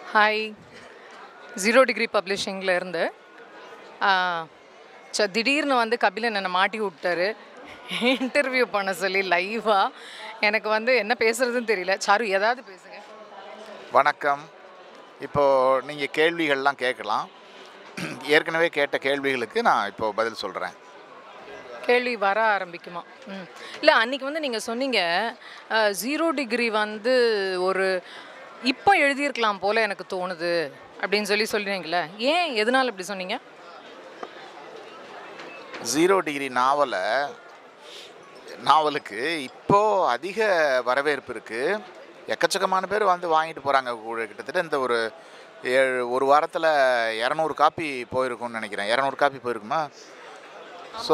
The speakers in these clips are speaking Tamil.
ஹாய் ஜீரோ டிகிரி பப்ளிஷிங்கில் இருந்து ஆ, ச திடீர்னு வந்து கபிலன் என்னை மாட்டி விட்டாரு இன்டர்வியூ பண்ண சொல்லி லைவாக எனக்கு வந்து என்ன பேசுறதுன்னு தெரியல சாரு ஏதாவது பேசுங்க வணக்கம் இப்போது நீங்கள் கேள்விகள்லாம் கேட்கலாம் ஏற்கனவே கேட்ட கேள்விகளுக்கு நான் இப்போ பதில் சொல்கிறேன் கேள்வி வர ஆரம்பிக்குமா ம் இல்லை அன்னைக்கு வந்து நீங்கள் சொன்னீங்க ஜீரோ டிகிரி வந்து ஒரு இப்போ எழுதியிருக்கலாம் போல எனக்கு தோணுது அப்படின்னு சொல்லி சொல்லினீங்களே ஏன் எதனால இப்படி சொன்னீங்க ஜீரோ டிகிரி நாவலை நாவலுக்கு இப்போது அதிக வரவேற்பு இருக்குது எக்கச்சக்கமான பேர் வந்து வாங்கிட்டு போகிறாங்க கிட்டத்தட்ட இந்த ஒரு ஏழு ஒரு வாரத்தில் இரநூறு காப்பி போயிருக்கும்னு நினைக்கிறேன் இரநூறு காப்பி போயிருக்குமா ஸோ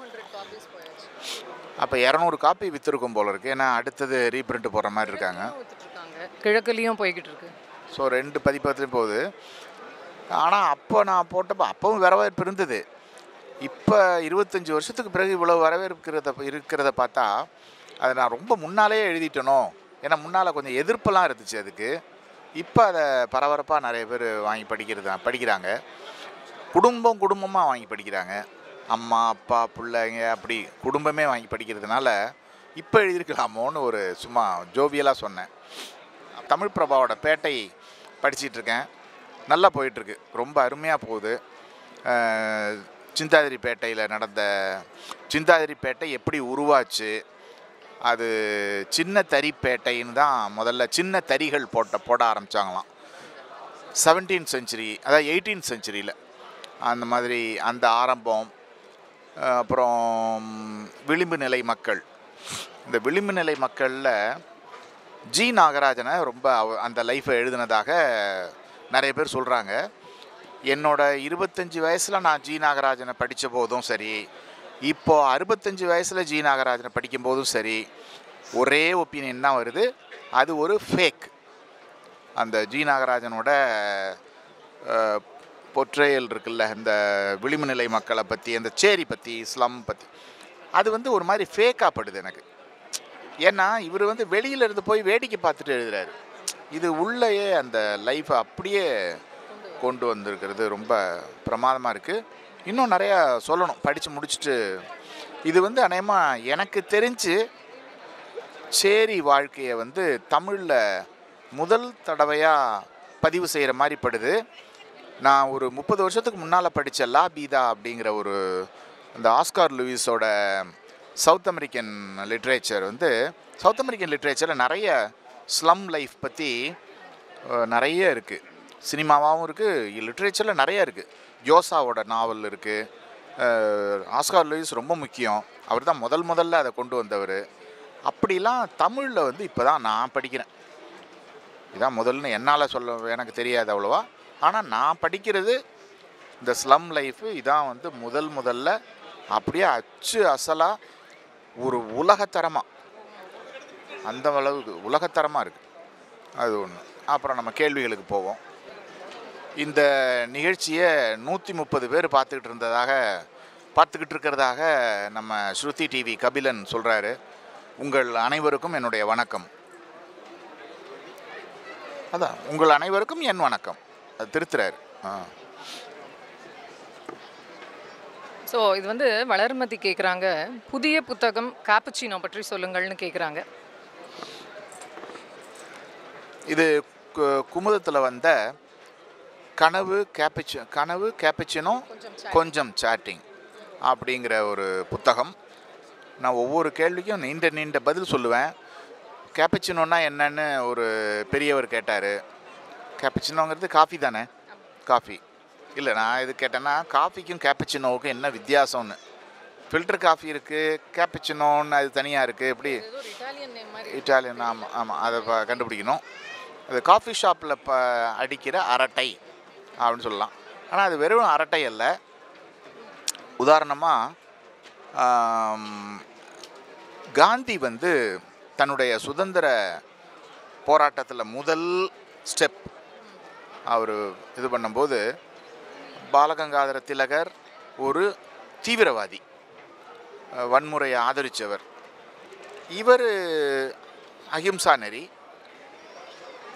அப்போ இரநூறு காப்பி விற்றுருக்கும் போல இருக்குது ஏன்னா அடுத்தது ரீப்ரிண்ட் போடுற மாதிரி இருக்காங்க இருக்காங்க கிழக்குலேயும் போய்கிட்டு இருக்கு ஸோ ரெண்டு பதிப்பகத்துலையும் போகுது ஆனால் அப்போ நான் போட்டப்போ அப்பவும் வரவேற்பு இருந்தது இப்போ இருபத்தஞ்சி வருஷத்துக்கு பிறகு இவ்வளோ வரவேற்கிறத இருக்கிறத பார்த்தா அதை நான் ரொம்ப முன்னாலேயே எழுதிட்டனோ ஏன்னா முன்னால் கொஞ்சம் எதிர்ப்பெல்லாம் இருந்துச்சு அதுக்கு இப்போ அதை பரபரப்பாக நிறைய பேர் வாங்கி படிக்கிறது படிக்கிறாங்க குடும்பம் குடும்பமாக வாங்கி படிக்கிறாங்க அம்மா அப்பா பிள்ளைங்க அப்படி குடும்பமே வாங்கி படிக்கிறதுனால இப்போ எழுதியிருக்கலாமோன்னு ஒரு சும்மா ஜோவியலாக சொன்னேன் தமிழ் பிரபாவோட பேட்டை படிச்சிட்டு இருக்கேன் நல்லா போயிட்டுருக்கு ரொம்ப அருமையாக போகுது அஹ், சிந்தாதிரி பேட்டையில் நடந்த சிந்தாதிரி பேட்டை எப்படி உருவாச்சு அது சின்ன தறி பேட்டைன்னு தான் முதல்ல சின்ன தறிகள் போட்ட போட ஆரம்பித்தாங்களாம் செவன்டீன் செஞ்சுரி அதாவது எயிட்டீன் செஞ்சுரியில் அந்த மாதிரி அந்த ஆரம்பம் அஹ், அப்புறம் விளிம்பு நிலை மக்கள் இந்த விளிம்பு நிலை மக்களில் ஜி நாகராஜனை ரொம்ப அவ- அந்த லைஃப்பை எழுதினதாக நிறைய பேர் சொல்கிறாங்க என்னோட இருபத்தஞ்சி வயசில் நான் ஜி நாகராஜனை படித்த போதும் சரி இப்போது அறுபத்தஞ்சு வயசில் ஜி நாகராஜனை படிக்கும் போதும் சரி ஒரே ஒப்பீனியன் தான் வருது அது ஒரு ஃபேக் அந்த ஜி நாகராஜனோட பொற்றையல் இருக்குல்ல இந்த விளிம்பு நிலை மக்களை பற்றி அந்த சேரி பற்றி ஸ்லம் பற்றி அது வந்து ஒரு மாதிரி ஃபேக்காக படுது எனக்கு ஏன்னா இவர் வந்து வெளியில இருந்து போய் வேடிக்கை பார்த்துட்டு எழுதுறாரு இது உள்ளேயே அந்த லைஃப்பை அப்படியே கொண்டு வந்திருக்கிறது ரொம்ப பிரமாதமாக இருக்குது இன்னும் நிறையா சொல்லணும் படித்து முடிச்சுட்டு இது வந்து அநேகமாக எனக்கு தெரிஞ்சு சேரி வாழ்க்கையை வந்து தமிழில் முதல் தடவையாக பதிவு செய்கிற மாதிரி படுது நான் ஒரு முப்பது வருஷத்துக்கு முன்னால் படித்த லா பீதா அப்படிங்கிற ஒரு அந்த ஆஸ்கார் லூயிஸோட சவுத் அமெரிக்கன் லிட்ரேச்சர் வந்து சவுத் அமெரிக்கன் லிட்ரேச்சரில் நிறைய ஸ்லம் லைஃப் பற்றி நிறைய இருக்குது சினிமாவாகவும் இருக்குது லிட்ரேச்சரில் நிறைய இருக்குது யோசாவோட நாவல் இருக்குது ஆஸ்கார் லூயிஸ் ரொம்ப முக்கியம் அவர் தான் முதல் முதல்ல அதை கொண்டு வந்தவர் அப்படிலாம் தமிழில் வந்து இப்போ தான் நான் படிக்கிறேன் இதான் முதல்னு என்னால் சொல்ல எனக்கு தெரியாது அவ்வளோவா ஆனால் நான் படிக்கிறது இந்த ஸ்லம் லைஃபு இதான் வந்து முதல் முதல்ல அப்படியே அச்சு அசலாக ஒரு உலகத்தரமாக அந்த அளவுக்கு உலகத்தரமாக இருக்குது அது ஒன்று அப்புறம் நம்ம கேள்விகளுக்கு போவோம் இந்த நிகழ்ச்சியை நூற்றி முப்பது பேர் பார்த்துக்கிட்டு இருந்ததாக பார்த்துக்கிட்டு இருக்கிறதாக நம்ம ஸ்ருதி டிவி கபிலன் சொல்கிறாரு உங்கள் அனைவருக்கும் என்னுடைய வணக்கம் அதான் உங்கள் அனைவருக்கும் என் வணக்கம் அது திருத்துறாரு ஆ ஸோ இது வந்து வளர்மதி கேட்குறாங்க புதிய புத்தகம் காப்புச்சினோ பற்றி சொல்லுங்கள்னு கேட்குறாங்க இது கு- குமுதத்தில் வந்த கனவு கேப்பிச்சு கனவு கேப்பிச்சினோ கொஞ்சம் சாட்டிங் அப்படிங்கிற ஒரு புத்தகம் நான் ஒவ்வொரு கேள்விக்கும் நீண்ட நீண்ட பதில் சொல்லுவேன் கேப்பச்சினோன்னா என்னன்னு ஒரு பெரியவர் கேட்டார் கேப்பச்சினோங்கிறது காஃபி தானே காஃபி இல்லை நான் இது கேட்டேன்னா காஃபிக்கும் கேப்பச்சினோவுக்கும் என்ன வித்தியாசம்னு ஃபில்டர் காஃபி இருக்குது கேப்பச்சினோன்னு அது தனியாக இருக்குது எப்படி இட்டாலியன் நேம் மாதிரி இட்டாலியன் ஆமாம் ஆமாம் அதை ப கண்டுபிடிக்கணும் அது காஃபி ஷாப்பில் ப அடிக்கிற அரட்டை அப்படின்னு சொல்லலாம் ஆனால் அது வெறும் அரட்டை அல்ல உதாரணமாக காந்தி வந்து தன்னுடைய சுதந்திர போராட்டத்தில் முதல் ஸ்டெப் அவர் இது பண்ணும்போது பாலகங்காதர திலகர் ஒரு தீவிரவாதி அஹ், வன்முறையை ஆதரித்தவர் இவர் அஹிம்சா நெறி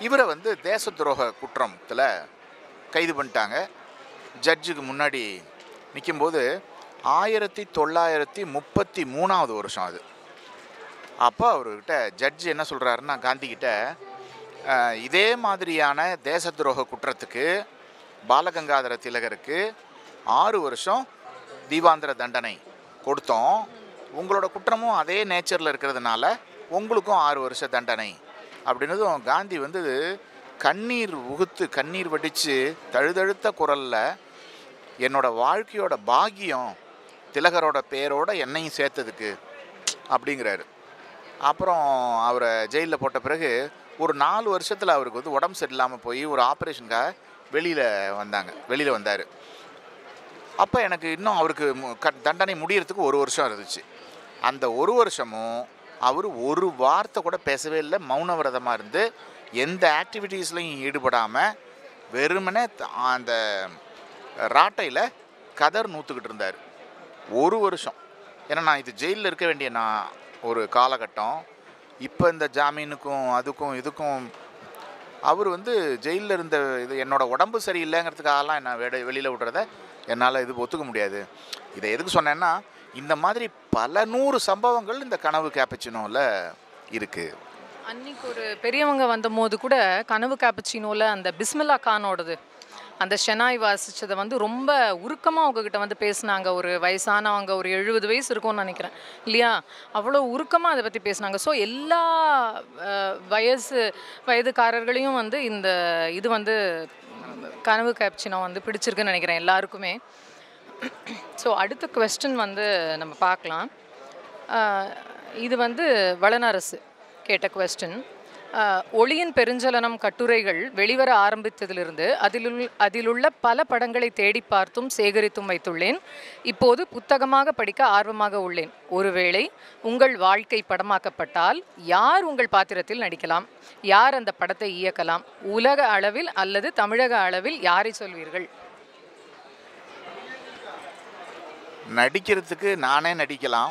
இவரை வந்து தேச துரோக குற்றத்தில் கைது பண்ணிட்டாங்க ஜட்ஜுக்கு முன்னாடி நிற்கும்போது ஆயிரத்தி தொள்ளாயிரத்தி முப்பத்தி மூணாவது வருஷம் அது அப்போ அவர்கிட்ட ஜட்ஜ் என்ன சொல்கிறாருன்னா காந்திகிட்ட அஹ், இதே மாதிரியான தேச துரோக குற்றத்துக்கு பாலகங்காதர திலகருக்கு ஆறு வருஷம் தீபாந்திர தண்டனை கொடுத்தோம் உங்களோட குற்றமும் அதே நேச்சரில் இருக்கிறதுனால உங்களுக்கும் ஆறு வருஷ தண்டனை அப்படின்னதும் காந்தி வந்து கண்ணீர் உகுத்து கண்ணீர் வடித்து தழுதழுத்த குரலில் என்னோட வாழ்க்கையோட பாக்கியம் திலகரோட பேரோட என்னையும் சேர்த்ததுக்கு அப்படிங்கிறாரு அப்புறம் அவரை ஜெயிலில் போட்ட பிறகு ஒரு நாலு வருஷத்தில் அவருக்கு வந்து உடம்பு சரியில்லாமல் போய் ஒரு ஆப்ரேஷனுக்காக வெளியில் வந்தாங்க வெளியில் வந்தார் அப்போ எனக்கு இன்னும் அவருக்கு மு- க- தண்டனை முடியறதுக்கு ஒரு வருஷம் இருந்துச்சு அந்த ஒரு வருஷமும் அவர் ஒரு வார்த்தை கூட பேசவே இல்லை மௌன விரதமாக இருந்து எந்த ஆக்டிவிட்டீஸ்லையும் ஈடுபடாமல் வெறுமனே த- அந்த ராட்டையில் கதர் நூற்றுக்கிட்டு இருந்தார் ஒரு வருஷம் ஏன்னா நான் இது ஜெயிலில் இருக்க வேண்டிய நான் ஒரு காலகட்டம் இப்போ இந்த ஜாமீனுக்கும் அதுக்கும் இதுக்கும் அவர் வந்து ஜெயிலில் இருந்த இது என்னோட உடம்பு சரியில்லைங்கிறதுக்காகலாம் என்ன வெட வெளியில் விடுறத என்னால் இது ஒத்துக்க முடியாது இதை எதுக்கு சொன்னேன்னா இந்த மாதிரி பல நூறு சம்பவங்கள் இந்த கனவு கேப்பச்சினோவில் இருக்குது அன்னைக்கு ஒரு பெரியவங்க வந்தபோது கூட கனவு கேப்பச்சினோல அந்த பிஸ்மில்லா கானோடது அந்த ஷெனாய் வாசிச்சதை வந்து ரொம்ப உருக்கமாக உங்ககிட்ட வந்து பேசுனாங்க ஒரு வயசானவங்க ஒரு எழுபது வயசு இருக்கும்னு நினைக்கிறேன் இல்லையா அவ்வளோ உருக்கமாக அதை பற்றி பேசுனாங்க ஸோ எல்லா அஹ், வயசு வயதுக்காரர்களையும் வந்து இந்த இது வந்து ம், கனவு கேப்ச்சினோ வந்து பிடிச்சிருக்குன்னு நினைக்கிறேன் எல்லாருக்குமே ஸோ அடுத்த கொஸ்டின் வந்து நம்ம பார்க்கலாம் அஹ், இது வந்து வளனரசு கேட்ட கொஸ்டின் ஒளியின் பெருஞ்சலனம் கட்டுரைகள் வெளிவர ஆரம்பித்ததிலிருந்து அதிலுள் அதிலுள்ள பல படங்களை தேடி பார்த்தும் சேகரித்தும் வைத்துள்ளேன் இப்போது புத்தகமாக படிக்க ஆர்வமாக உள்ளேன் ஒருவேளை உங்கள் வாழ்க்கை படமாக்கப்பட்டால் யார் உங்கள் பாத்திரத்தில் நடிக்கலாம் யார் அந்த படத்தை இயக்கலாம் உலக அளவில் அல்லது தமிழக அளவில் யாரை சொல்வீர்கள் நடிக்கிறதுக்கு நானே நடிக்கலாம்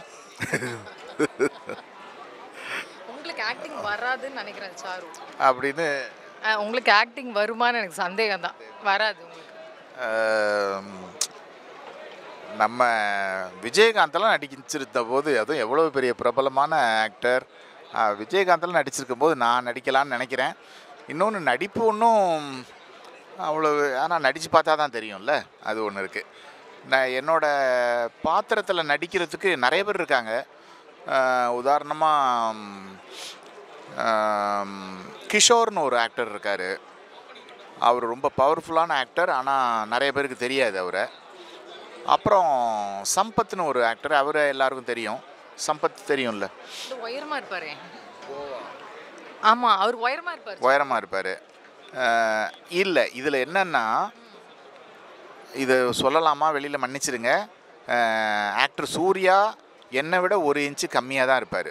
உங்களுக்கு ஆக்டிங் வராதுன்னு நினைக்கிறேன் சாரு அப்படின்னு அஹ், உங்களுக்கு ஆக்டிங் வருமான்னு எனக்கு சந்தேகம் தான் வராது உங்களுக்கு ஆம், நம்ம விஜயகாந்தெல்லாம் நடிச்சிருந்த போது அதுவும் எவ்வளோ பெரிய பிரபலமான ஆக்டர் விஜயகாந்தெல்லாம் நடிச்சிருக்கும் போது நான் நடிக்கலாம்னு நினைக்கிறேன் இன்னொன்று நடிப்பு ஒன்றும் அவ்வளவு ஆனால் நடித்து பார்த்தா தான் தெரியும்ல அது ஒன்று இருக்குது நான் என்னோட பாத்திரத்தில் நடிக்கிறதுக்கு நிறைய பேர் இருக்காங்க உதாரணமாக கிஷோர்னு ஒரு ஆக்டர் இருக்கார் அவர் ரொம்ப பவர்ஃபுல்லான ஆக்டர் ஆனால் நிறைய பேருக்கு தெரியாது அவரை அப்புறம் சம்பத்னு ஒரு ஆக்டர் அவரை எல்லாருக்கும் தெரியும் சம்பத் தெரியும்ல இந்த உயரமா இருப்பாரே ஆமா அவர் உயரமா இருப்பார் உயரமாக இருப்பார் இல்லை இதில் என்னென்னா இது சொல்லலாமா வெளியில் மன்னிச்சிடுங்க ஆக்டர் சூர்யா என்னை விட ஒரு இன்ச்சு கம்மியாக தான் இருப்பார்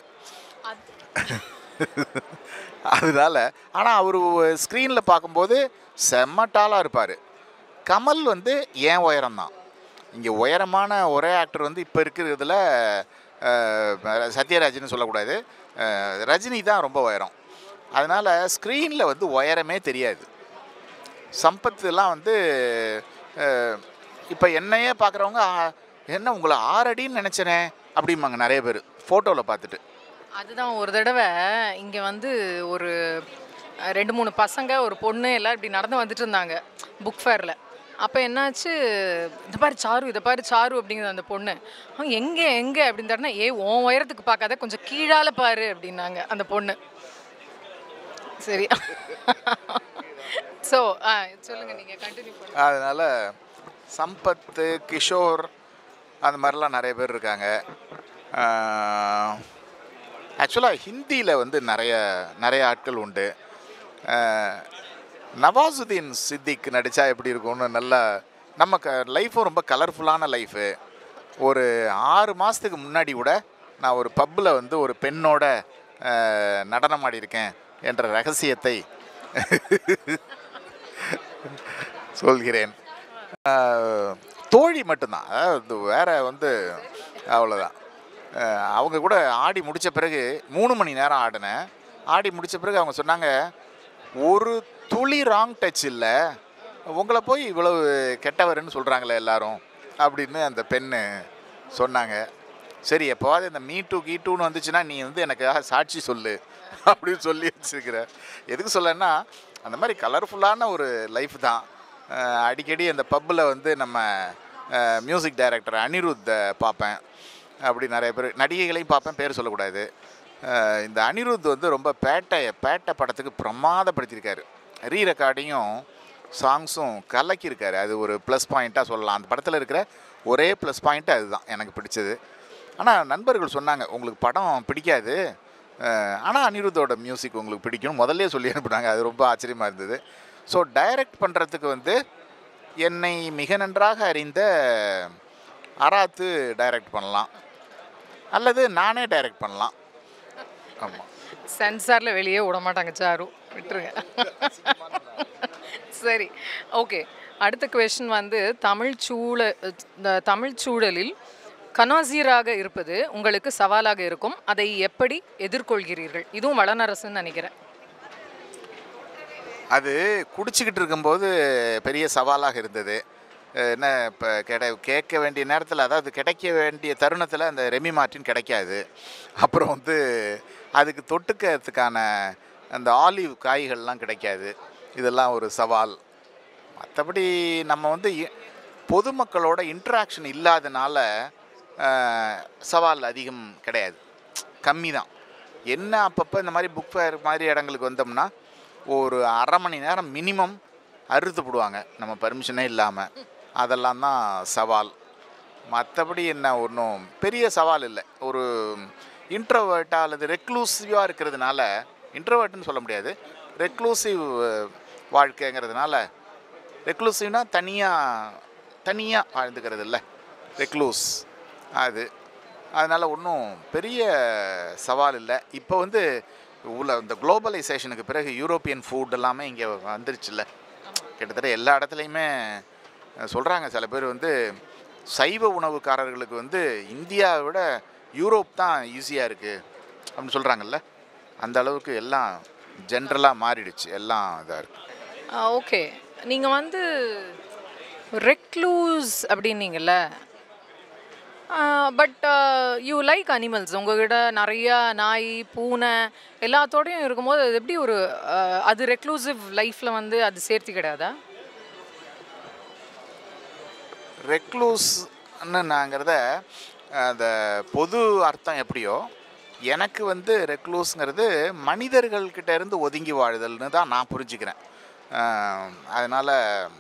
அதனால ஆனால் அவர் ஸ்க்ரீனில் பார்க்கும்போது செம்ம டாலாக இருப்பார் கமல் வந்து ஏன் உயரம் தான் இங்கே உயரமான ஒரே ஆக்டர் வந்து இப்போ இருக்கிறதுல அஹ், சத்யராஜ்னு சொல்லக்கூடாது அஹ், ரஜினி தான் ரொம்ப உயரம் அதனால் ஸ்க்ரீனில் வந்து உயரமே தெரியாது சம்பத்துலாம் வந்து இப்போ என்னையே பார்க்குறவங்க என்ன உங்களை ஆறடின்னு நினச்சனே அப்படிம்பாங்க நிறைய பேர் ஃபோட்டோவில் பார்த்துட்டு அதுதான் ஒரு தடவை இங்க வந்து ஒரு அஹ், ரெண்டு மூணு பசங்க ஒரு பொண்ணு எல்லாம் இப்படி நடந்து வந்துட்டு இருந்தாங்க புக் ஃபேரில் அப்போ என்னாச்சு இந்த பாரு சாரு இதை பாரு சாரு அப்படிங்குது அந்த பொண்ணு அவன் எங்கே எங்கே அப்படின்னு தரனா ஏ உன் உயரத்துக்கு பார்க்காத கொஞ்சம் கீழால பாரு அப்படின்னாங்க அந்த பொண்ணு சரி ஸோ ஆ சொல்லுங்கள் நீங்கள் கண்டினியூ பண்ணுங்க அதனால் சம்பத்து கிஷோர் அந்த மாதிரிலாம் நிறைய பேர் இருக்காங்க ஆக்சுவலாக ஹிந்தியில் வந்து நிறைய நிறைய ஆட்கள் உண்டு ஆஹ், நவாசுதீன் சித்திக் நடித்தா எப்படி இருக்கும்னு நல்லா நம்ம க லைஃப்பும் ரொம்ப கலர்ஃபுல்லான லைஃபு ஒரு ஆறு மாதத்துக்கு முன்னாடி கூட நான் ஒரு பப்பில் வந்து ஒரு பெண்ணோட ஆஹ், நடனம் ஆடியிருக்கேன் என்ற ரகசியத்தை சொல்கிறேன் ஆஹ், தோழி மட்டும்தான் அதாவது வேற வந்து அவ்வளோதான் ஆஹ், அவங்க கூட ஆடி முடித்த பிறகு மூணு மணி நேரம் ஆடினேன் ஆடி முடித்த பிறகு அவங்க சொன்னாங்க ஒரு துளி ராங் டச் இல்லை உங்களை போய் இவ்வளவு கெட்டவர்னு சொல்கிறாங்களே எல்லாரும் அப்படின்னு அந்த பெண்ணு சொன்னாங்க சரி எப்போவாது இந்த மீ டூ கீ டூன்னு வந்துச்சுன்னா நீ வந்து எனக்காக சாட்சி சொல்லு அப்படின்னு சொல்லி வச்சுருக்கிற எதுக்கு சொல்லன்னா அந்த மாதிரி கலர்ஃபுல்லான ஒரு லைஃப் தான் அஹ் அடிக்கடி அந்த பப்பில் வந்து நம்ம மியூசிக் டைரக்டர் அனிருத்தை பார்ப்பேன் அப்படி நிறைய பேர் நடிகைகளையும் பார்ப்பேன் பேர் சொல்லக்கூடாது அஹ் இந்த அனிருத் வந்து ரொம்ப பேட்டை பேட்டை படத்துக்கு பிரமாதப்படுத்தியிருக்காரு ரீ ரெக்கார்டிங்கும் சாங்ஸும் கலக்கியிருக்காரு அது ஒரு ப்ளஸ் பாயிண்ட்டாக சொல்லலாம் அந்த படத்தில் இருக்கிற ஒரே ப்ளஸ் பாயிண்ட்டு அதுதான் எனக்கு பிடிச்சது ஆனால் நண்பர்கள் சொன்னாங்க உங்களுக்கு படம் பிடிக்காது ஆனால் அனிருத்தோட மியூசிக் உங்களுக்கு பிடிக்கும் முதல்ல சொல்லி அனுப்புனாங்க அது ரொம்ப ஆச்சரியமாக இருந்தது ஸோ டைரக்ட் பண்ணுறதுக்கு வந்து என்னை மிக நன்றாக அறிந்த அராத்து டைரக்ட் பண்ணலாம் அல்லது நானே டைரக்ட் பண்ணலாம் ஆமாம் சென்சாரில் வெளியே விட மாட்டாங்க சாரு விட்டுருங்க சரி ஓகே அடுத்த கொஷின் வந்து தமிழ் சூழ இந்த தமிழ் சூழலில் கனாசியராக இருப்பது உங்களுக்கு சவாலாக இருக்கும் அதை எப்படி எதிர்கொள்கிறீர்கள் இதுவும் வளனரசுன்னு நினைக்கிறேன் அது குடிச்சிக்கிட்டு இருக்கும்போது பெரிய சவாலாக இருந்தது அஹ் என்ன இப்போ கிடை கேட்க வேண்டிய நேரத்தில் அதாவது கிடைக்க வேண்டிய தருணத்தில் அந்த ரெமி மார்ட்டின் கிடைக்காது அப்புறம் வந்து அதுக்கு தொட்டுக்கிறதுக்கான அந்த ஆலிவ் காய்கள்லாம் கிடைக்காது இதெல்லாம் ஒரு சவால் மற்றபடி நம்ம வந்து இ- பொதுமக்களோட இன்ட்ராக்ஷன் இல்லாதனால அஹ், சவால் அதிகம் கிடையாது கம்மி தான் என்ன அப்பப்போ இந்த மாதிரி புக் ஃபேர் மாதிரி இடங்களுக்கு வந்தோம்னா ஒரு அரை மணி நேரம் மினிமம் அறுத்து போடுவாங்க நம்ம பர்மிஷனே இல்லாமல் அதெல்லாம் தான் சவால் மற்றபடி என்ன ஒன்றும் பெரிய சவால் இல்லை ஒரு இன்ட்ரோவேர்ட்டாக அல்லது ரெக்ளூசிவாக இருக்கிறதுனால இன்ட்ரோவேர்ட்னு சொல்ல முடியாது ரெக்ளூசிவ் வாழ்க்கைங்கிறதுனால ரெக்ளூசிவ்னா தனியாக தனியாக வாழ்ந்துக்கிறது இல்லை ரெக்ளூஸ் அது அதனால் ஒன்றும் பெரிய சவால் இல்லை இப்போ வந்து உள்ள இந்த குளோபலைசேஷனுக்கு பிறகு யூரோப்பியன் ஃபுட் எல்லாமே இங்கே வந்துருச்சுல்ல கிட்டத்தட்ட எல்லா இடத்துலையுமே சொல்கிறாங்க சில பேர் வந்து சைவ உணவுக்காரர்களுக்கு வந்து இந்தியாவை விட யூரோப் தான் ஈஸியாக இருக்குது அப்படின்னு சொல்கிறாங்கல்ல அந்த அளவுக்கு எல்லாம் ஜென்ரலாக மாறிடுச்சு எல்லாம் இதாக இருக்குது ஓகே நீங்கள் வந்து ரெக்லூஸ் அப்படின்னீங்கல்ல பட் யூ லைக் அனிமல்ஸ் உங்ககிட்ட நிறையா நாய் பூனை எல்லாத்தோடையும் இருக்கும்போது அது எப்படி ஒரு ஆஹ், அது ரெக்ளூசிவ் லைஃப்பில் வந்து அது சேர்த்து கிடையாதா ரெக்ளூஸ்ன்னு நாங்கிறத அந்த பொது அர்த்தம் எப்படியோ எனக்கு வந்து ரெக்ளூஸ்ங்கிறது மனிதர்கள்கிட்ட இருந்து ஒதுங்கி வாழுதல்னு தான் நான் புரிஞ்சுக்கிறேன் அதனால்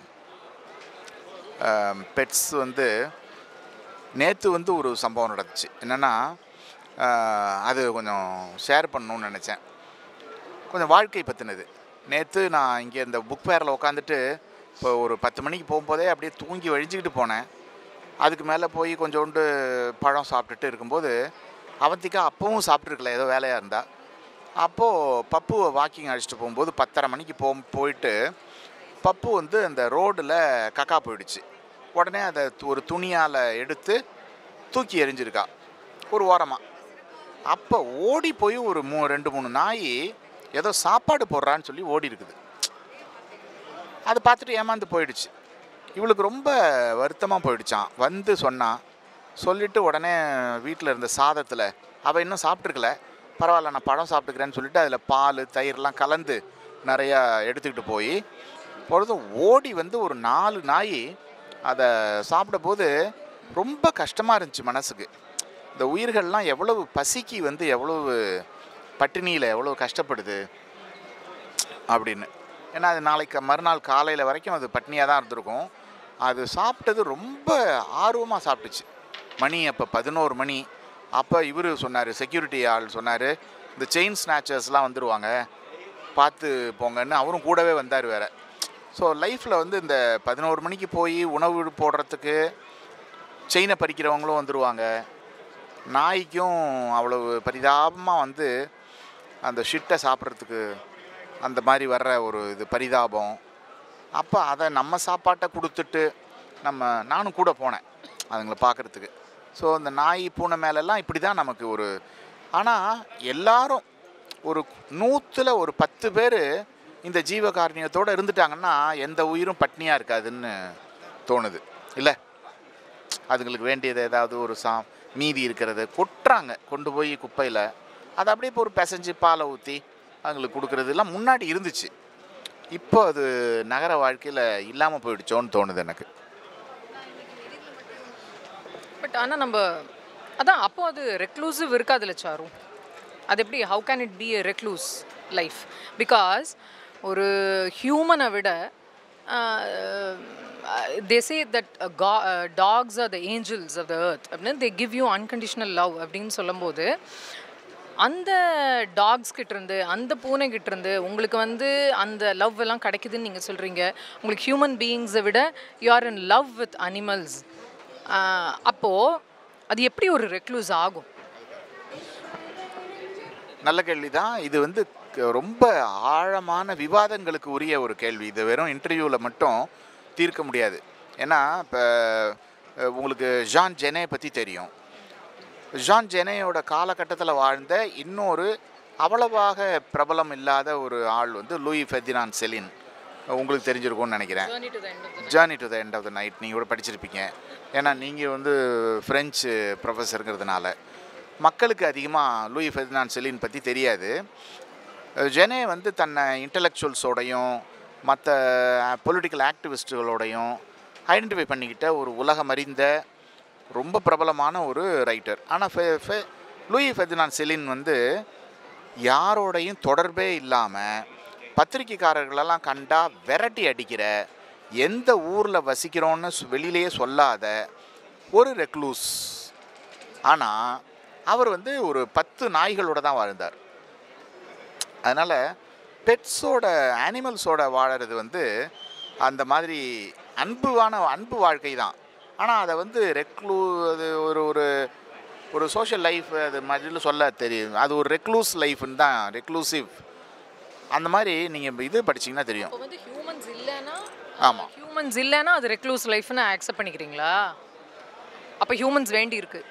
பெட்ஸ் வந்து நேற்று வந்து ஒரு சம்பவம் நடந்துச்சு என்னென்னா அது கொஞ்சம் ஷேர் பண்ணணும்னு நினச்சேன் கொஞ்சம் வாழ்க்கை பற்றினது நேற்று நான் இங்கே இந்த புக் ஃபேரில் உட்காந்துட்டு இப்போ ஒரு பத்து மணிக்கு போகும்போதே அப்படியே தூங்கி வழிஞ்சிக்கிட்டு போனேன் அதுக்கு மேலே போய் கொஞ்சோண்டு பழம் சாப்பிட்டுட்டு இருக்கும்போது அவந்திக்கா அப்பவும் சாப்பிட்ருக்கல ஏதோ வேலையாக இருந்தா அப்போது பப்புவை வாக்கிங் அழைச்சிட்டு போகும்போது பத்தரை மணிக்கு போ போயிட்டு பப்பு வந்து அந்த ரோடில் கக்கா போயிடுச்சு உடனே அதை து- ஒரு துணியால் எடுத்து தூக்கி எறிஞ்சிருக்கா ஒரு ஓரமாக அப்போ ஓடி போய் ஒரு மூ ரெண்டு மூணு நாய் ஏதோ சாப்பாடு போடுறான்னு சொல்லி ஓடி இருக்குது அதை பார்த்துட்டு ஏமாந்து போயிடுச்சு இவளுக்கு ரொம்ப வருத்தமாக போயிடுச்சான் வந்து சொன்னான் சொல்லிட்டு உடனே வீட்டில் இருந்த சாதத்தில் அவள் இன்னும் சாப்பிட்ருக்கல பரவாயில்ல நான் பழம் சாப்பிட்டுக்கிறேன்னு சொல்லிட்டு அதில் பால் தயிர்லாம் கலந்து நிறையா எடுத்துக்கிட்டு போய் பொழுதும் ஓடி வந்து ஒரு நாலு நாய் அதை சாப்பிட போது ரொம்ப கஷ்டமாக இருந்துச்சு மனசுக்கு இந்த உயிர்கள்லாம் எவ்வளவு பசிக்கு வந்து எவ்வளவு பட்டினியில் எவ்வளவு கஷ்டப்படுது அப்படின்னு ஏன்னா அது நாளைக்கு மறுநாள் காலையில் வரைக்கும் அது பட்னியாக தான் இருந்திருக்கும் அது சாப்பிட்டது ரொம்ப ஆர்வமாக சாப்பிட்டுச்சு மணி அப்போ பதினோரு மணி அப்போ இவர் சொன்னார் செக்யூரிட்டி ஆள் சொன்னார் இந்த செயின் ஸ்நாச்சர்ஸ்லாம் வந்துடுவாங்க பார்த்து போங்கன்னு அவரும் கூடவே வந்தார் வேற ஸோ லைஃப்பில் வந்து இந்த பதினோரு மணிக்கு போய் உணவு போடுறதுக்கு செயினை பறிக்கிறவங்களும் வந்துடுவாங்க நாய்க்கும் அவ்வளவு பரிதாபமாக வந்து அந்த ஷிட்டை சாப்பிட்றதுக்கு அந்த மாதிரி வர்ற ஒரு இது பரிதாபம் அப்போ அதை நம்ம சாப்பாட்டை கொடுத்துட்டு நம்ம நானும் கூட போனேன் அதுங்களை பார்க்குறதுக்கு ஸோ இந்த நாய் பூனை மேலெல்லாம் இப்படி தான் நமக்கு ஒரு ஆனால் எல்லாரும் ஒரு நூற்றில் ஒரு பத்து பேர் இந்த ஜீவகாருண்யத்தோடு இருந்துட்டாங்கன்னா எந்த உயிரும் பட்னியாக இருக்காதுன்னு தோணுது இல்லை அதுங்களுக்கு வேண்டியது ஏதாவது ஒரு சா மீதி இருக்கிறது கொட்டுறாங்க கொண்டு போய் குப்பையில் அதை அப்படியே இப்போ ஒரு பிசைஞ்சு பாலை ஊற்றி அவங்களுக்கு கொடுக்குறதுலாம் முன்னாடி இருந்துச்சு இப்போ அது நகர வாழ்க்கையில் இல்லாமல் போயிடுச்சோன்னு தோணுது எனக்கு பட் ஆனால் நம்ம அதான் அப்போ அது ரெக்ளூசிவ் இருக்காதுல்ல சாரு அது எப்படி how can it be a recluse life because ஒரு ஹியூமனை விட they say that dogs are the angels of the earth அப்படின்னு they give you unconditional love அப்படின்னு சொல்லும்போது அந்த டாக்ஸ் கிட்ட இருந்து அந்த பூனை கிட்ட இருந்து உங்களுக்கு வந்து அந்த லவ் எல்லாம் கிடைக்குதுன்னு நீங்கள் சொல்கிறீங்க உங்களுக்கு ஹியூமன் பீயிங்ஸை விட you are in love with animals அப்போது அது எப்படி ஒரு ரெக்ளூஸ் ஆகும் நல்ல கேள்வி தான் இது வந்து க- ரொம்ப ஆழமான விவாதங்களுக்கு உரிய ஒரு கேள்வி இது வெறும் இன்டர்வியூவில் மட்டும் தீர்க்க முடியாது ஏன்னா இப்போ உங்களுக்கு ஜான் ஜெனே பற்றி தெரியும் ஜான் ஜெனேயோட காலகட்டத்தில் வாழ்ந்த இன்னொரு அவ்வளவாக பிரபலம் இல்லாத ஒரு ஆள் வந்து லூயி ஃபெர்டினாண்ட் செலின் உங்களுக்கு தெரிஞ்சிருக்கும்னு நினைக்கிறேன் Journey to the End of the Night நீங்கள் கூட படிச்சிருப்பீங்க ஏன்னா நீங்கள் வந்து ஃப்ரெஞ்சு ப்ரொஃபஸருங்கிறதுனால மக்களுக்கு அதிகமாக லூயி ஃபெர்டினாண்ட் செலின் பற்றி தெரியாது ஜெனே வந்து தன்னை இன்டலெக்சுவல்ஸோடையும் மற்ற பொலிட்டிக்கல் ஆக்டிவிஸ்ட்டுகளோடையும் ஐடென்டிஃபை பண்ணிக்கிட்ட ஒரு உலகமறிந்த ரொம்ப பிரபலமான ஒரு ரைட்டர் ஆனால் ஃபெ ஃபெ லூயி ஃபெர்டினாண்ட் செலின் வந்து யாரோடையும் தொடர்பே இல்லாமல் பத்திரிக்கைக்காரர்களெல்லாம் கண்டா விரட்டி அடிக்கிற எந்த ஊரில் வசிக்கிறோன்னு சொ- வெளியிலேயே சொல்லாத ஒரு ரெக்லூஸ் ஆனால் அவர் வந்து ஒரு பத்து நாய்களோட தான் வாழ்ந்தார் அதனால் பெட்ஸோட அனிமல்ஸோட வாழறது வந்து அந்த மாதிரி அன்புவான அன்பு வாழ்க்கை தான் ஆனால் அதை வந்து ரெக்லூ அது ஒரு ஒரு ஒரு சோஷியல் லைஃப் அது மாதிரி சொல்ல தெரியும் அது ஒரு ரெக்லூஸ் லைஃப்னு தான் ரெக்லூசிவ் அந்த மாதிரி நீங்கள் இது படிச்சீங்கன்னா தெரியும் இப்போ வந்து ஹியூமன்ஸ் இல்லைன்னா ஆமா. ஹியூமன்ஸ் இல்லைன்னா அது ரெக்ளூஸ் லைஃப்னு அக்செப்ட் பண்ணிக்கிறீங்களா அப்போ ஹியூமன்ஸ் வேண்டி இருக்கு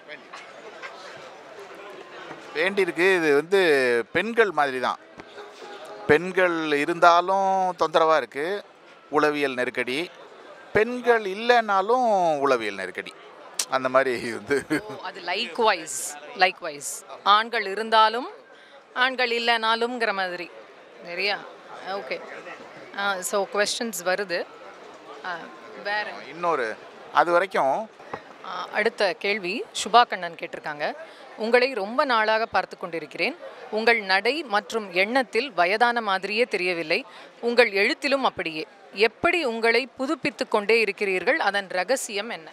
வேண்டியிருக்கு இது வந்து பெண்கள் மாதிரி தான் பெண்கள் இருந்தாலும் தொந்தரவாக இருக்குது உளவியல் நெருக்கடி பெண்கள் இல்லைனாலும் உளவியல் நெருக்கடி அந்த மாதிரி வந்து ஓ, அது லைக் வைஸ் லைக் வைஸ் ஆண்கள் இருந்தாலும் ஆண்கள் இல்லைனாலும்ங்கிற மாதிரி சரியா ஓகே ஸோ கொஸ்டின்ஸ் வருது ஆ, வேற இன்னொரு அது வரைக்கும் ஆ, அடுத்த கேள்வி சுபா கண்ணன் கேட்டிருக்காங்க உங்களை ரொம்ப நாளாக பார்த்து கொண்டிருக்கிறேன் உங்கள் நடை மற்றும் எண்ணத்தில் வயதான மாதிரியே தெரியவில்லை உங்கள் எழுத்திலும் அப்படியே எப்படி உங்களை புதுப்பித்து கொண்டே இருக்கிறீர்கள் அதன் ரகசியம் என்ன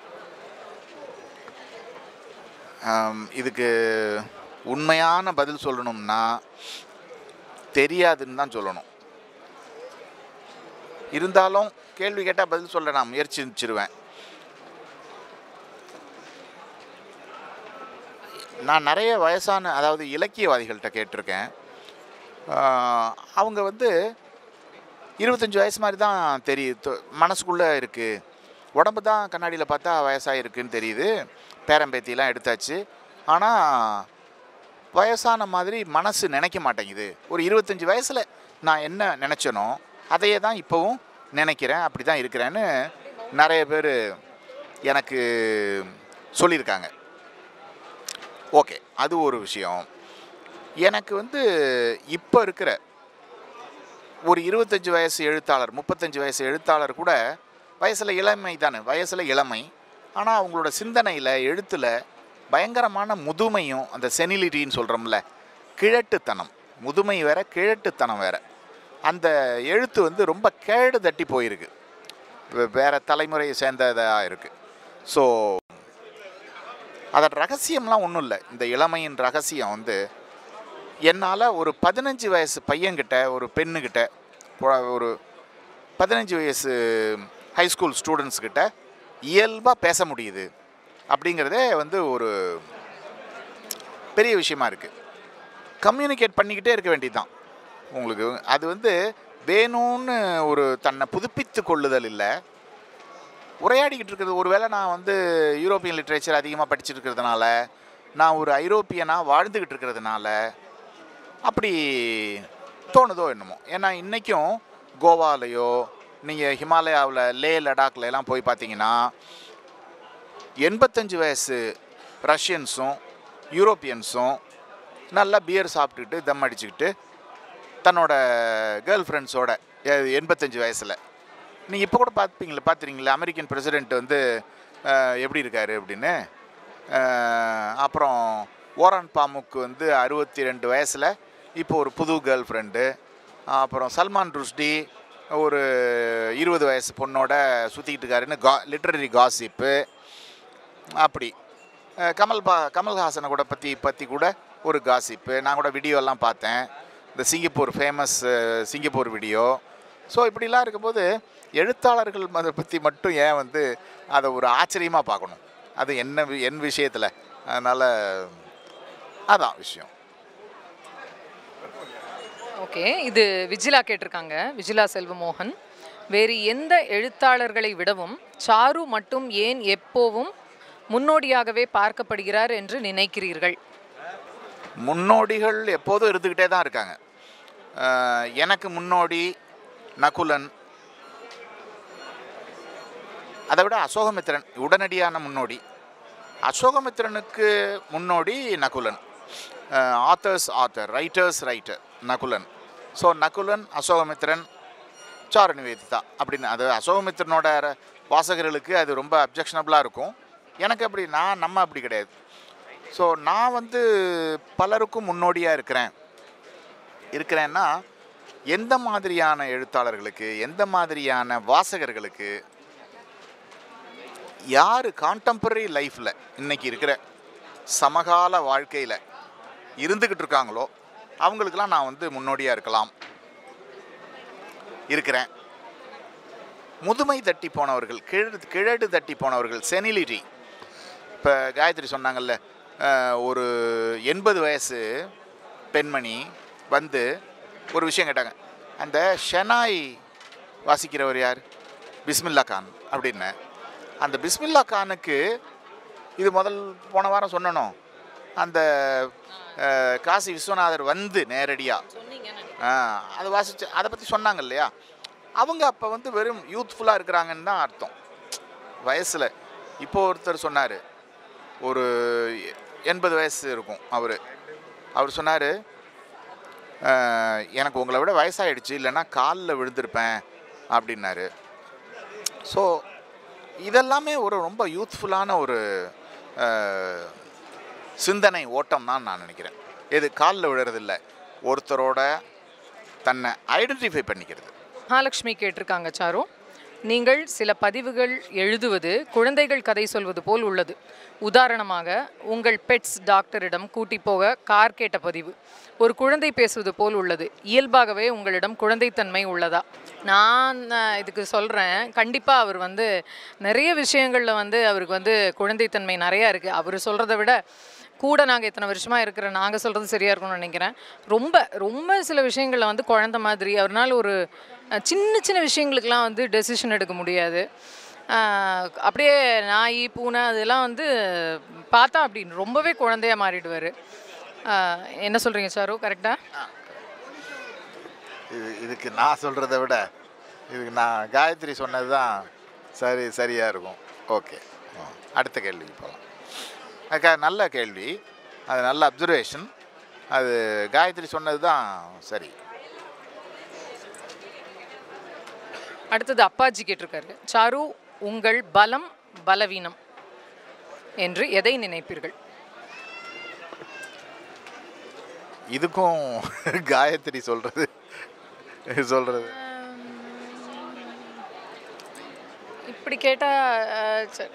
ஆம், இதுக்கு உண்மையான பதில் சொல்லணும்னா தெரியாதுன்னு தான் சொல்லணும் இருந்தாலும் கேள்வி கேட்டால் பதில் சொல்ல நான் முயற்சிச்சிருவேன் நான் நிறைய வயசான அதாவது இலக்கியவாதிகள்கிட்ட கேட்டிருக்கேன் ஆஹ், அவங்க வந்து இருபத்தஞ்சி வயசு மாதிரி தான் தெரியுது மனசுக்குள்ளே இருக்குது உடம்பு தான் கண்ணாடியில் பார்த்தா வயசாக இருக்குன்னு தெரியுது பேரம்பேத்திலாம் எடுத்தாச்சு ஆனால் வயசான மாதிரி மனசு நினைக்க மாட்டேங்குது ஒரு இருபத்தஞ்சி வயசில் நான் என்ன நினச்சனோ அதையே தான் இப்போவும் நினைக்கிறேன் அப்படி தான் இருக்கிறேன்னு நிறைய பேர் எனக்கு சொல்லியிருக்காங்க ஓகே அது ஒரு விஷயம் எனக்கு வந்து இப்போ இருக்கிற ஒரு இருபத்தஞ்சி வயசு எழுத்தாளர் முப்பத்தஞ்சு வயசு எழுத்தாளர் கூட வயசில் இளமை தானே வயசில் இளமை ஆனால் அவங்களோட சிந்தனையில் எழுத்தில் பயங்கரமான முதுமையும் அந்த செனிலிட்டின்னு சொல்கிறோம்ல கிழட்டுத்தனம் முதுமை வேற கிழட்டுத்தனம் வேற அந்த எழுத்து வந்து ரொம்ப கேடு தட்டி போயிருக்கு வே- வேற தலைமுறையை சேர்ந்ததாக இருக்குது ஸோ அதன் ரகசியம்லாம் ஒன்றும் இல்லை இந்த இளமையின் ரகசியம் வந்து என்னால் ஒரு பதினஞ்சு வயசு பையன்கிட்ட ஒரு பெண்ணுக்கிட்ட பொ- ஒரு பதினஞ்சு வயசு ஹைஸ்கூல் ஸ்டூடெண்ட்ஸ் கிட்ட இயல்பாக பேச முடியுது அப்படிங்கிறதே வந்து ஒரு பெரிய விஷயமா இருக்குது கம்யூனிகேட் பண்ணிக்கிட்டே இருக்க வேண்டியதுதான் உங்களுக்கு அது வந்து வேணும்னு ஒரு தன்னை புதுப்பித்து கொள்ளுதல் இல்லை உரையாடிக்கிட்டு இருக்கிறது ஒருவேளை நான் வந்து யூரோப்பியன் லிட்ரேச்சர் அதிகமாக படிச்சிருக்கிறதுனால நான் ஒரு ஐரோப்பியனாக வாழ்ந்துக்கிட்டு இருக்கிறதுனால அப்படி தோணுதோ என்னமோ ஏன்னா இன்றைக்கும் கோவாலேயோ நீங்கள் ஹிமாலயாவில் லே லடாக்ல எல்லாம் போய் பார்த்தீங்கன்னா எண்பத்தஞ்சு வயசு ரஷ்யன்ஸும் யூரோப்பியன்ஸும் நல்லா பியர் சாப்பிட்டுக்கிட்டு தம் அடிச்சுக்கிட்டு தன்னோட கேர்ள் ஃப்ரெண்ட்ஸோட எண்பத்தஞ்சு வயசில் நீங்கள் இப்போ கூட பார்ப்பீங்களா பார்த்துறீங்களா அமெரிக்கன் பிரசிடெண்ட் வந்து அஹ், எப்படி இருக்காரு அப்படின்னு அஹ், அப்புறம் ஓரன் பாமுக்கு வந்து அறுபத்தி ரெண்டு வயசில் இப்போ ஒரு புது கேர்ள் ஃப்ரெண்டு அப்புறம் சல்மான் ருஷ்டி ஒரு இருபது வயசு பொண்ணோட சுற்றிக்கிட்டு இருக்காருன்னு கா லிட்ரரி காசிப்பு அப்படி அஹ் கமல் பா கமல்ஹாசனை கூட பற்றி பற்றி கூட ஒரு காசிப்பு நான் கூட வீடியோலாம் பார்த்தேன் இந்த Singapore famous Singapore video so இப்படிலாம் இருக்கும்போது எழுத்தாளர்கள் அதை பற்றி மட்டும் ஏன் வந்து அதை ஒரு ஆச்சரியமாக பார்க்கணும் அது என்ன வி- என் விஷயத்தில் அதனால் அதான் விஷயம் ஓகே இது விஜிலா கேட்டிருக்காங்க விஜிலா செல்வமோகன் வேறு எந்த எழுத்தாளர்களை விடவும் சாரு மட்டும் ஏன் எப்போவும் முன்னோடியாகவே பார்க்கப்படுகிறார் என்று நினைக்கிறீர்கள் முன்னோடிகள் எப்போதும் இருந்துக்கிட்டே தான் இருக்காங்க அஹ் எனக்கு முன்னோடி நகுலன் அதை விட அசோகமித்திரன் உடனடியான முன்னோடி அசோகமித்திரனுக்கு முன்னோடி Nakulan authors author writers writer Nakulan so Nakulan Ashokamitran Charu Nivedita அப்படின்னு அது அசோகமித்திரனோட ர- வாசகர்களுக்கு அது ரொம்ப அப்ஜெக்ஷனபிளாக இருக்கும் எனக்கு அப்படி நான் நம்ம அப்படி கிடையாது ஸோ நான் வந்து பலருக்கும் முன்னோடியாக இருக்கிறேன் இருக்கிறேன்னா எந்த மாதிரியான எழுத்தாளர்களுக்கு எந்த மாதிரியான வாசகர்களுக்கு யார் கான்டெம்பரரி லைஃப்பில் இன்னைக்கு இருக்கிற சமகால வாழ்க்கையில் இருந்துக்கிட்டு இருக்காங்களோ அவங்களுக்கெல்லாம் நான் வந்து முன்னோடியாக இருக்கலாம் இருக்கிறேன் முதுமை தட்டி போனவர்கள் கிழடு கிழடு தட்டி போனவர்கள் செனிலிட்டி இப்போ காயத்ரி சொன்னாங்கல்ல அஹ், ஒரு எண்பது வயசு பெண்மணி வந்து ஒரு விஷயம் கேட்டாங்க அந்த ஷெனாய் வாசிக்கிறவர் யார் பிஸ்மில்லா கான் அப்படின்னு அந்த பிஸ்மில்லா கானுக்கு இது முதல் போன வாரம் சொன்னனோ அந்த அஹ், காசி விஸ்வநாதர் வந்து நேரடியாக ஆ அதை வாசிச்சு அதை பற்றி சொன்னாங்க இல்லையா அவங்க அப்போ வந்து வெறும் யூத்ஃபுல்லாக இருக்கிறாங்கன்னு தான் அர்த்தம் வயசில் இப்போ ஒருத்தர் சொன்னார் ஒரு எண்பது வயசு இருக்கும் அவர் அவர் சொன்னார் எனக்கு உங்களை விட வயசாயிடுச்சு இல்லைன்னா காலில் விழுந்திருப்பேன் அப்படின்னாரு ஸோ இதெல்லாமே ஒரு ரொம்ப யூத்ஃபுல்லான ஒரு அஹ், சிந்தனை ஓட்டம் தான் நான் நினைக்கிறேன் இது காலில் விழுறதில்ல ஒருத்தரோட தன்னை ஐடென்டிஃபை பண்ணிக்கிறது மகாலட்சுமி கேட்டிருக்காங்க சாரு நீங்கள் சில பதிவுகள் எழுதுவது குழந்தைகள் கதை சொல்வது போல் உள்ளது உதாரணமாக உங்கள் பெட்ஸ் டாக்டரிடம் கூட்டி போக கார் கேட்ட பதிவு ஒரு குழந்தை பேசுவது போல் உள்ளது இயல்பாகவே உங்களிடம் குழந்தைத்தன்மை உள்ளதா நான் அஹ், இதுக்கு சொல்கிறேன் கண்டிப்பாக அவர் வந்து நிறைய விஷயங்களில் வந்து அவருக்கு வந்து குழந்தைத்தன்மை நிறையா இருக்குது அவர் சொல்கிறத விட கூட நாங்கள் இத்தனை வருஷமாக இருக்கிற நாங்கள் சொல்கிறது சரியாக இருக்கும்னு நினைக்கிறேன் ரொம்ப ரொம்ப சில விஷயங்களில் வந்து குழந்த மாதிரி அவர்னால ஒரு அஹ், சின்ன சின்ன விஷயங்களுக்கெல்லாம் வந்து டெசிஷன் எடுக்க முடியாது அஹ், அப்படியே நாய் பூனை அதெல்லாம் வந்து பார்த்தா அப்படி ரொம்பவே குழந்தையா மாறிடுவார் என்ன சொல்கிறீங்க சாரு கரெக்டாக இது இதுக்கு நான் சொல்கிறத விட இதுக்கு நான் காயத்ரி சொன்னது தான் சரி சரியாக இருக்கும் ஓகே அடுத்த கேள்விக்கு போகலாம் அக்கா நல்ல கேள்வி அது நல்ல அப்சர்வேஷன் அது காயத்ரி சொன்னது தான் சரி அடுத்தது அப்பாஜி கேட்டிருக்காரு சாரு உங்கள் பலம் பலவீனம் என்று எதை நினைப்பீர்கள் இதுக்கும் காயத்ரி சொல்கிறது சொல்கிறது இப்படி கேட்டால்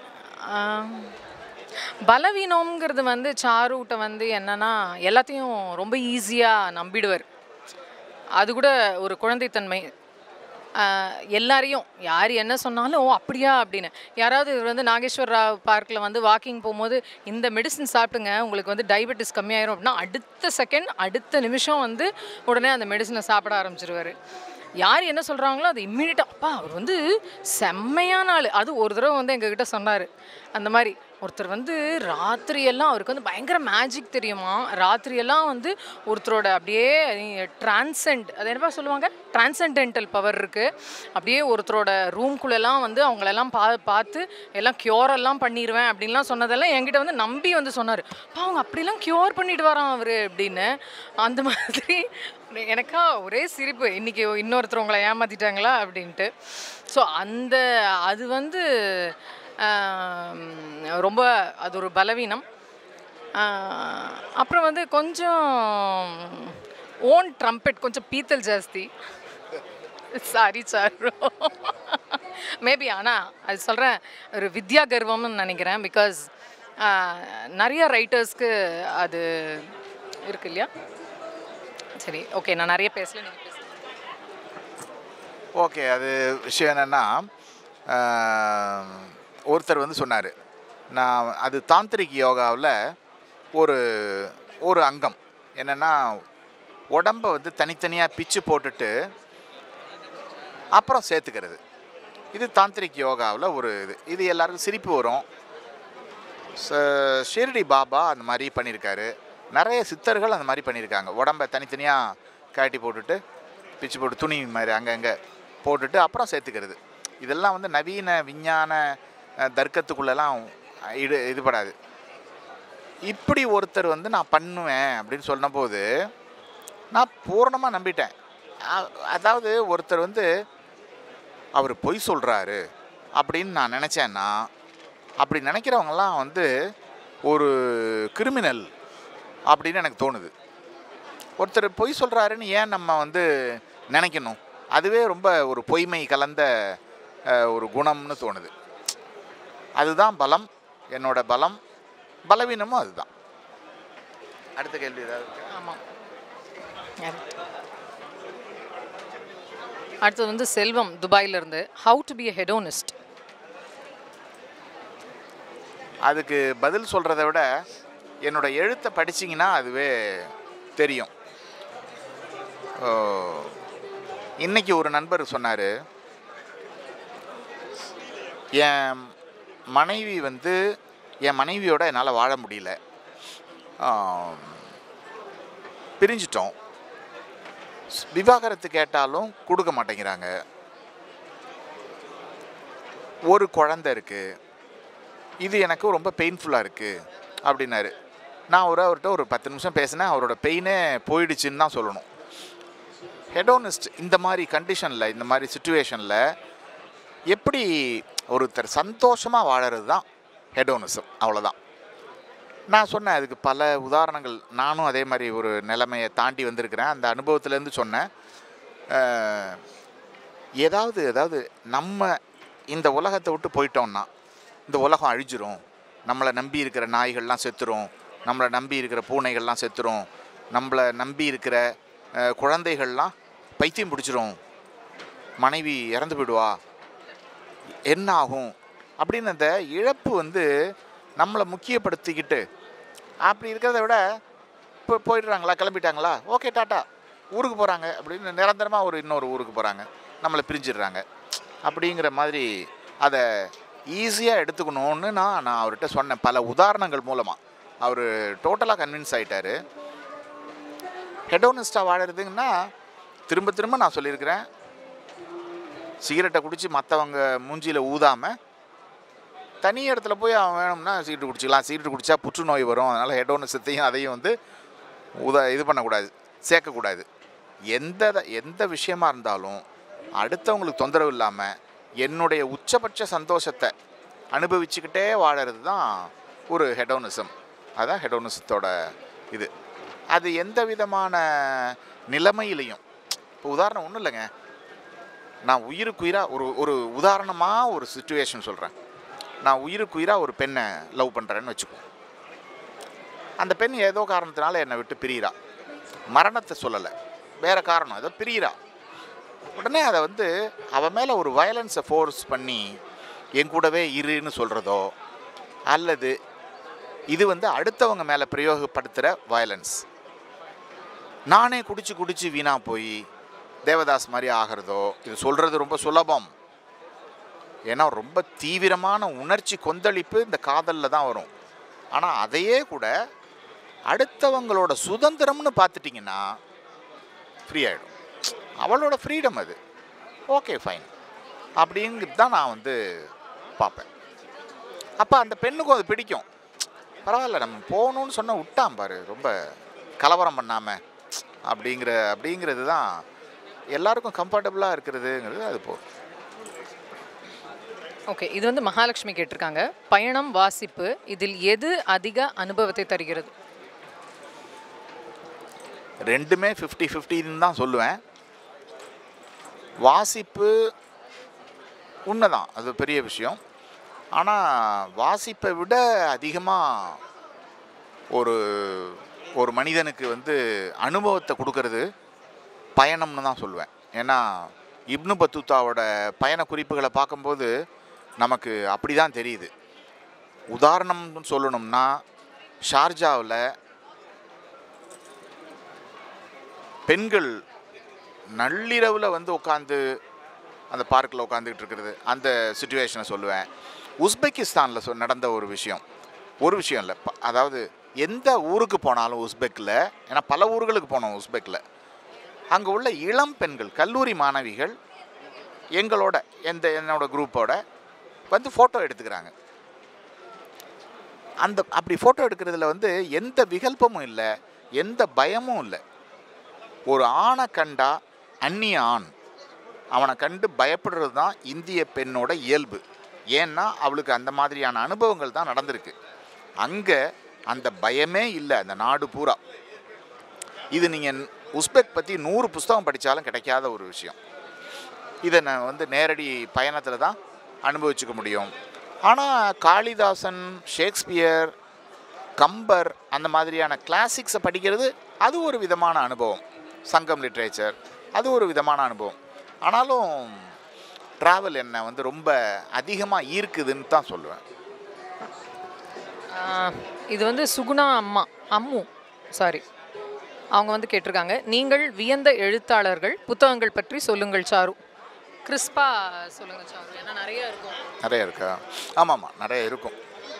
பலவீனம்ங்கிறது வந்து சாருகிட்ட வந்து என்னன்னா எல்லாத்தையும் ரொம்ப ஈஸியாக நம்பிடுவார் அது கூட ஒரு குழந்தைத்தன்மை ஆஹ், எல்லாரையும் யார் என்ன சொன்னாலும் ஓ அப்படியா அப்படின்னு யாராவது இவர் வந்து நாகேஸ்வர் ராவ் பார்க்கில் வந்து வாக்கிங் போகும்போது இந்த மெடிசன் சாப்பிட்டுங்க உங்களுக்கு வந்து டயபெட்டிஸ் கம்மியாயிரும் அப்படின்னா அடுத்த செகண்ட் அடுத்த நிமிஷம் வந்து உடனே அந்த மெடிசனை சாப்பிட ஆரம்பிச்சிருவாரு யார் என்ன சொல்கிறாங்களோ அது இம்மீடியட்டாக அப்பா அவர் வந்து செம்மையான ஆள் அது ஒரு தடவை வந்து எங்ககிட்ட சொன்னார் அந்த மாதிரி ஒருத்தர் வந்து ராத்திரியெல்லாம் அவருக்கு வந்து பயங்கர மேஜிக் தெரியுமா ராத்திரியெல்லாம் வந்து ஒருத்தரோட அப்படியே டிரான்சென்ட் அது என்னப்பா சொல்லுவாங்க டிரான்சென்டென்டல் பவர் இருக்குது அப்படியே ஒருத்தரோட ரூம்குள்ளெல்லாம் வந்து அவங்களெல்லாம் பா பார்த்து எல்லாம் cure எல்லாம் பண்ணிடுவேன் அப்படின்லாம் சொன்னதெல்லாம் என்கிட்ட வந்து நம்பி வந்து சொன்னார் பா அவங்க அப்படிலாம் க்யூர் பண்ணிட்டு வரான் அவர் அப்படின்னு அந்த மாதிரி எனக்கா ஒரே சிரிப்பு இன்றைக்கி இன்னொருத்தர் உங்களை ஏமாற்றிட்டாங்களா அப்படின்ட்டு ஸோ அந்த அது வந்து ஆம், ரொம்ப அது ஒரு பலவீனம் ஆஹ், அப்புறம் வந்து கொஞ்சம் ஓன் ட்ரம்பெட் கொஞ்சம் பீத்தல் ஜாஸ்தி சாரி சார் மேபி ஆனால் அது சொல்கிறேன் ஒரு வித்யா கர்வம்னு நினைக்கிறேன் பிகாஸ் நிறைய ரைட்டர்ஸ்க்கு அது இருக்கு இல்லையா சரி ஓகே நான் நிறைய பேசல நீங்கள் பேசுங்க ஓகே அது விஷயம் என்னென்னா ஒருத்தர் வந்து சொன்னார் நான் அது தாந்திரிக் யோகாவில் ஒரு ஒரு அங்கம் என்னென்னா உடம்பை வந்து தனித்தனியாக பிச்சு போட்டுட்டு அப்புறம் சேர்த்துக்கிறது இது தாந்திரிக் யோகாவில் ஒரு இது இது எல்லாருக்கும் சிரிப்பு வரும் ச- ஷிரடி பாபா அந்த மாதிரி பண்ணியிருக்காரு நிறைய சித்தர்கள் அந்த மாதிரி பண்ணியிருக்காங்க உடம்பை தனித்தனியாக காட்டி போட்டுட்டு பிச்சு போட்டு துணி மாதிரி அங்கங்கே போட்டுட்டு அப்புறம் சேர்த்துக்கிறது இதெல்லாம் வந்து நவீன விஞ்ஞான அஹ், தர்க்கத்துக்குள்ளெல்லாம் இது இதுபடாது இப்படி ஒருத்தர் வந்து நான் பண்ணுவேன் அப்படின்னு சொன்னபோது நான் பூரணமாக நம்பிட்டேன் அ- அதாவது ஒருத்தர் வந்து அவர் பொய் சொல்கிறாரு அப்படின்னு நான் நினச்சேன்னா அப்படி நினைக்கிறவங்கலாம் வந்து ஒரு கிரிமினல் அப்படின்னு எனக்கு தோணுது ஒருத்தர் பொய் சொல்கிறாருன்னு ஏன் நம்ம வந்து நினைக்கணும் அதுவே ரொம்ப ஒரு பொய்மை கலந்த அஹ், ஒரு குணம்னு தோணுது அதுதான் பலம் என்னோட பலம் பலவீனமும் அதுதான் அடுத்த கேள்வி ஏதாவது இருக்கா? ஆமாம் அடுத்தது வந்து செல்வம் துபாயிலிருந்து how to be a hedonist அதுக்கு பதில் சொல்கிறத விட என்னோட எழுத்தை படிச்சீங்கன்னா அதுவே தெரியும் ஓ, இன்னைக்கு ஒரு நண்பர் சொன்னார் என் மனைவி வந்து என் மனைவியோட என்னால் வாழ முடியல ஆம், பிரிஞ்சிட்டோம் ஸ்- விவாகரத்து கேட்டாலும் கொடுக்க மாட்டேங்கிறாங்க ஒரு குழந்தை இருக்குது இது எனக்கு ரொம்ப பெயின்ஃபுல்லாக இருக்குது அப்படின்னாரு நான் ஒரு அவர்கிட்ட ஒரு பத்து நிமிஷம் பேசினேன் அவரோட பெயினே போயிடுச்சுன்னு தான் சொல்லணும் ஹெடோனிஸ்ட் இந்த மாதிரி கண்டிஷனில் இந்த மாதிரி சுச்சுவேஷனில் எப்படி ஒருத்தர் சந்தோஷமாக வாழறது தான் ஹெடோனிசம் அவ்வளோதான் நான் சொன்னேன் அதுக்கு பல உதாரணங்கள் நானும் அதே மாதிரி ஒரு நிலைமையை தாண்டி வந்திருக்கிறேன் அந்த அனுபவத்திலேருந்து சொன்னேன் அஹ், ஏதாவது ஏதாவது நம்ம இந்த உலகத்தை விட்டு போயிட்டோம்னா இந்த உலகம் அழிஞ்சிரும் நம்மளை நம்பி இருக்கிற நாய்கள்லாம் செத்துரும் நம்மளை நம்பி இருக்கிற பூனைகள்லாம் செத்துரும் நம்மளை நம்பி இருக்கிற அஹ், குழந்தைகள்லாம் பைத்தியம் பிடிச்சிரும் மனைவி இறந்து போயிடுவா என்ன ஆகும் அப்படின்னு அந்த இழப்பு வந்து நம்மளை முக்கியப்படுத்திக்கிட்டு அப்படி இருக்கிறத விட இப்போ போயிடுறாங்களா கிளம்பிட்டாங்களா ஓகே டாட்டா ஊருக்கு போகிறாங்க அப்படின்னு நிரந்தரமாக ஒரு இன்னொரு ஊருக்கு போகிறாங்க நம்மளை பிரிஞ்சிடுறாங்க அப்படிங்கிற மாதிரி அதை ஈஸியாக எடுத்துக்கணும்னு நான் நான் அவர்கிட்ட சொன்னேன் பல உதாரணங்கள் மூலமாக அவர் டோட்டலாக கன்வின்ஸ் ஆகிட்டாரு ஹெடோனிஸ்டாக வாழறதுங்கன்னா திரும்ப திரும்ப நான் சொல்லியிருக்கிறேன் சிகரெட்டை குடித்து மற்றவங்க மூஞ்சியில் ஊதாமல் தனி இடத்துல போய் அவன் வேணும்னா சிகரெட் குடிச்சிக்கலாம் சிகரெட் குடித்தா புற்றுநோய் வரும் அதனால் ஹெடோனிசத்தையும் அதையும் வந்து உத இது பண்ணக்கூடாது சேர்க்கக்கூடாது எந்த த- எந்த விஷயமா இருந்தாலும் அடுத்தவங்களுக்கு தொந்தரவு இல்லாமல் என்னுடைய உச்சபட்ச சந்தோஷத்தை அனுபவிச்சுக்கிட்டே வாழறது தான் ஒரு ஹெடோனிசம் அதான் ஹெடோனிசத்தோட இது அது எந்த விதமான நிலைமையிலையும் இப்போ உதாரணம் ஒன்றும் இல்லைங்க நான் உயிருக்குயிராக ஒரு ஒரு உதாரணமாக ஒரு சுச்சுவேஷன் சொல்கிறேன் நான் உயிருக்குயிராக ஒரு பெண்ணை லவ் பண்ணுறேன்னு வச்சுக்கோ அந்த பெண் ஏதோ காரணத்தினால என்னை விட்டு பிரியிறா மரணத்தை சொல்லலை வேற காரணம் ஏதோ பிரியிறா உடனே அதை வந்து அவன் மேலே ஒரு வயலன்ஸை ஃபோர்ஸ் பண்ணி என் கூடவே இருன்னு சொல்கிறதோ அல்லது இது வந்து அடுத்தவங்க மேலே பிரயோகப்படுத்துகிற வயலன்ஸ் நானே குடிச்சு குடிச்சு வீணாக போய் தேவதாஸ் மாதிரி ஆகிறதோ இது சொல்கிறது ரொம்ப சுலபம் ஏன்னா ரொம்ப தீவிரமான உணர்ச்சி கொந்தளிப்பு இந்த காதலில் தான் வரும் ஆனால் அதையே கூட அடுத்தவங்களோட சுதந்திரம்னு பார்த்துட்டிங்கன்னா ஃப்ரீ ஆகிடும் அவளோட ஃப்ரீடம் அது ஓகே ஃபைன் அப்படிங்கிறது தான் நான் வந்து பார்ப்பேன் அப்போ அந்த பெண்ணுக்கும் அது பிடிக்கும் பரவாயில்ல நம்ம போகணும்னு சொன்னால் விட்டான் பாரு ரொம்ப கலவரம் பண்ணாமல் அப்படிங்கிற அப்படிங்கிறது தான் எல்லாருக்கும் கம்ஃபர்டபுளாக இருக்கிறதுங்கிறது அது போதும் ஓகே இது வந்து மகாலட்சுமி கேட்டிருக்காங்க பயணம் வாசிப்பு இதில் எது அதிக அனுபவத்தை தருகிறது ரெண்டுமே ஃபிஃப்டி ஃபிஃப்டின்னு தான் சொல்லுவேன் வாசிப்பு உண்மைதான் அது பெரிய விஷயம் ஆனால் வாசிப்பை விட அதிகமாக ஒரு ஒரு மனிதனுக்கு வந்து அனுபவத்தை கொடுக்கறது பயணம்னு தான் சொல்லுவேன் ஏன்னா இப்னு பத்துத்தாவோட பயண குறிப்புகளை பார்க்கும்போது நமக்கு அப்படி தான் தெரியுது உதாரணம்னு சொல்லணும்னா ஷார்ஜாவில் பெண்கள் நள்ளிரவில் வந்து உட்காந்து அந்த பார்க்கில் உட்காந்துக்கிட்டு இருக்கிறது அந்த சுச்சுவேஷனை சொல்லுவேன் உஸ்பெகிஸ்தானில் சொ நடந்த ஒரு விஷயம் ஒரு விஷயம் இல்லை ப- அதாவது எந்த ஊருக்கு போனாலும் உஸ்பெக்கில் ஏன்னா பல ஊர்களுக்கு போனோம் உஸ்பெக்கில் அங்கே உள்ள இளம் பெண்கள் கல்லூரி மாணவிகள் எங்களோட எந்த என்னோட குரூப்போட வந்து ஃபோட்டோ எடுத்துக்கிறாங்க அந்த அப்படி ஃபோட்டோ எடுக்கிறதுல வந்து எந்த விகல்பமும் இல்லை எந்த பயமும் இல்லை ஒரு ஆணை கண்டா அந்நிய ஆண் அவனை கண்டு பயப்படுறது தான் இந்திய பெண்ணோட இயல்பு ஏன்னா அவளுக்கு அந்த மாதிரியான அனுபவங்கள் தான் நடந்திருக்கு அங்கே அந்த பயமே இல்லை அந்த நாடு பூரா இது நீங்கள் உஸ்பெக் பற்றி நூறு புஸ்தகம் படித்தாலும் கிடைக்காத ஒரு விஷயம் இதை நான் வந்து நேரடி பயணத்தில் தான் அனுபவிச்சுக்க முடியும் ஆனால் காளிதாசன் ஷேக்ஸ்பியர் கம்பர் அந்த மாதிரியான கிளாசிக்ஸை படிக்கிறது அது ஒரு விதமான அனுபவம் சங்கம் லிட்ரேச்சர் அது ஒரு விதமான அனுபவம் ஆனாலும் ட்ராவல் என்னை வந்து ரொம்ப அதிகமாக ஈர்க்குதுன்னு தான் சொல்லுவேன் ஆஹ், இது வந்து சுகுணா அம்மா அம்மு சாரி அவங்க வந்து கேட்டிருக்காங்க நீங்கள் வியந்த எழுத்தாளர்கள் புத்தகங்கள் பற்றி சொல்லுங்கள் சாரு கிறிஸ்பா சொல்லுங்க சாரு ஏன்னா நிறைய இருக்கும் நிறைய இருக்கா ஆமாம் ஆமாம் நிறைய இருக்கும்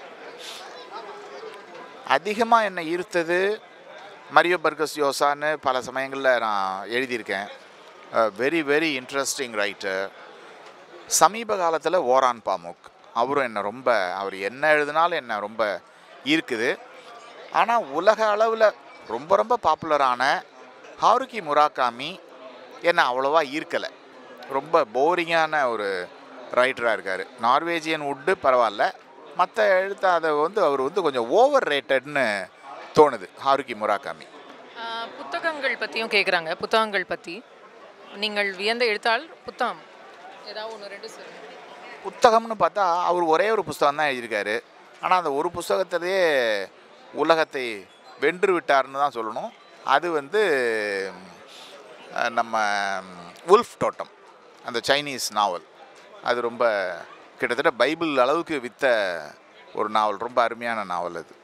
அதிகமாக என்னை ஈர்த்தது மரியோ பர்கஸ் யோசான்னு பல சமயங்களில் நான் எழுதியிருக்கேன் வெரி வெரி இன்ட்ரெஸ்டிங் ரைட்டர் சமீப காலத்தில் ஓரான் பாமுக் அவரும் என்னை ரொம்ப அவர் என்ன எழுதினாலும் என்னை ரொம்ப ஈர்க்குது ஆனால் உலக அளவில் ரொம்ப ரொம்ப பாப்புலரான ஹாருகி முராகாமி என்னை அவ்வளோவா ஈர்க்கலை ரொம்ப போரிங்கான ஒரு ரைட்டராக இருக்கார் நார்வேஜியன் உட்டு பரவாயில்ல மற்ற எழுத்த அதை வந்து அவர் வந்து கொஞ்சம் ஓவர் ரேட்டட்னு தோணுது ஹாருகி முராகாமி ஆஹ், புத்தகங்கள் பற்றியும் கேட்குறாங்க புத்தகங்கள் பற்றி நீங்கள் வியந்த எழுத்தாளர் புத்தகம் ஏதாவது ஒன்று ரெண்டு சொல்லுங்க புத்தகம்னு பார்த்தா அவர் ஒரே ஒரு புஸ்தகம் தான் எழுதியிருக்காரு ஆனால் அந்த ஒரு புஸ்தகத்திலேயே உலகத்தை வென்று விட்டார்னு தான் சொல்லணும் அது வந்து அஹ், நம்ம உல்ஃப் தோட்டம் அந்த சைனீஸ் நாவல் அது ரொம்ப கிட்டத்தட்ட பைபிள் அளவுக்கு வித்த ஒரு நாவல் ரொம்ப அருமையான நாவல் அது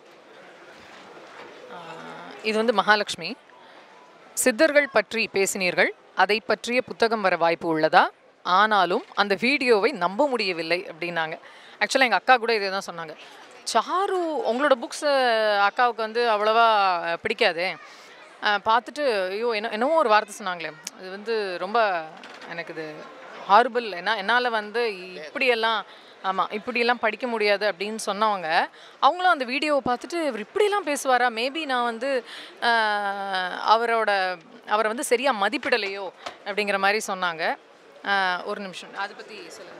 ஆஹ், இது வந்து மகாலட்சுமி சித்தர்கள் பற்றி பேசினீர்கள் அதை பற்றிய புத்தகம் வர வாய்ப்பு உள்ளதா ஆனாலும் அந்த வீடியோவை நம்ப முடியவில்லை அப்படின்னாங்க ஆக்சுவலாக எங்கள் அக்கா கூட இதே தான் சொன்னாங்க சாரு உங்களோட புக்ஸ் அக்காவுக்கு வந்து அவ்வளோவா பிடிக்காதே ஆஹ், பார்த்துட்டு ஐயோ என்ன என்னவோ ஒரு வார்த்தை சொன்னாங்களே அது வந்து ரொம்ப எனக்கு இது ஹார்பிள் ஏன்னா என்னால் வந்து இப்படியெல்லாம் ஆமாம் இப்படியெல்லாம் படிக்க முடியாது அப்படின்னு சொன்னவங்க அவங்களும் அந்த வீடியோவை பார்த்துட்டு இவர் இப்படியெல்லாம் பேசுவாரா மேபி நான் வந்து ஆஹ், அவரோட அவரை வந்து சரியாக மதிப்பிடலையோ அப்படிங்கிற மாதிரி சொன்னாங்க ஆஹ், ஒரு நிமிஷம் அதை பற்றி சொல்லுங்கள்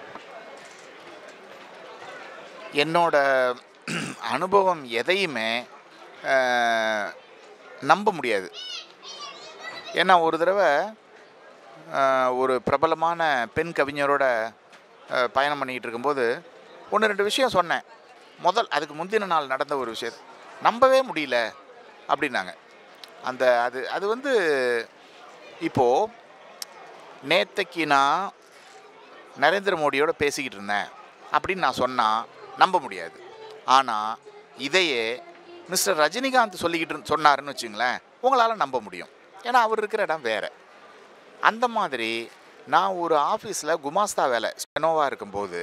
என்னோட அனுபவம் எதையுமே அஹ், நம்ப முடியாது ஏன்னா ஒரு தடவை அஹ், ஒரு பிரபலமான பெண் கவிஞரோட அஹ், பயணம் பண்ணிக்கிட்டு இருக்கும்போது ஒன்று ரெண்டு விஷயம் சொன்னேன் முதல் அதுக்கு முந்தின நாள் நடந்த ஒரு விஷயம் நம்பவே முடியல அப்படின்னாங்க அந்த அது அது வந்து இப்போது நேத்தைக்கு நான் நரேந்திர மோடியோட பேசிக்கிட்டு இருந்தேன் அப்படின்னு நான் சொன்னால் நம்ப முடியாது ஆனால் இதையே மிஸ்டர் ரஜினிகாந்த் சொல்லிக்கிட்டு இருந்து- சொன்னாருன்னு வச்சுங்களேன் உங்களால் நம்ப முடியும் ஏன்னா அவர் இருக்கிற இடம் வேறு அந்த மாதிரி நான் ஒரு ஆஃபீஸில் குமாஸ்தா வேலை ஸ்டெனோவாக இருக்கும்போது